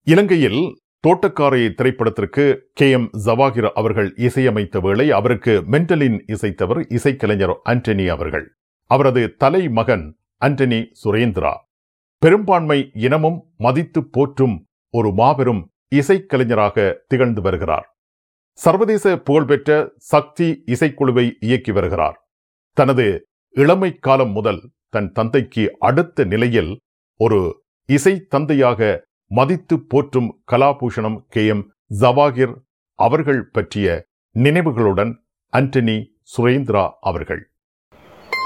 இலங்கையில் தோட்டக்காரை திரைப்படத்திற்கு K M Jawahir அவர்கள் இசையமைத்த வேளை அவருக்கு மென்டலின் இசைத்தவர் இசைக்கலைஞர் ஆண்டனி அவர்கள் அவரது தலைமகன் ஆண்டனி சுரேந்திரா பெரும்பான்மை இனமும் மதித்து போற்றும் ஒரு மாபெரும் இசைக்கலைஞராக திகழ்ந்து வருகிறார் சர்வதேச புகழ்பெற்ற சக்தி இசைக்குழுவை இயக்கி வருகிறார் தனது இளமை காலம் முதல் தன் தந்தைக்கு அடுத்த நிலையில் ஒரு இசை தந்தையாக மதித்து போற்றும் கலாபூஷணம் கே எம் ஜவாகிர் அவர்கள் பற்றிய நினைவுகளுடன் அண்டனி சுரேந்திரா அவர்கள்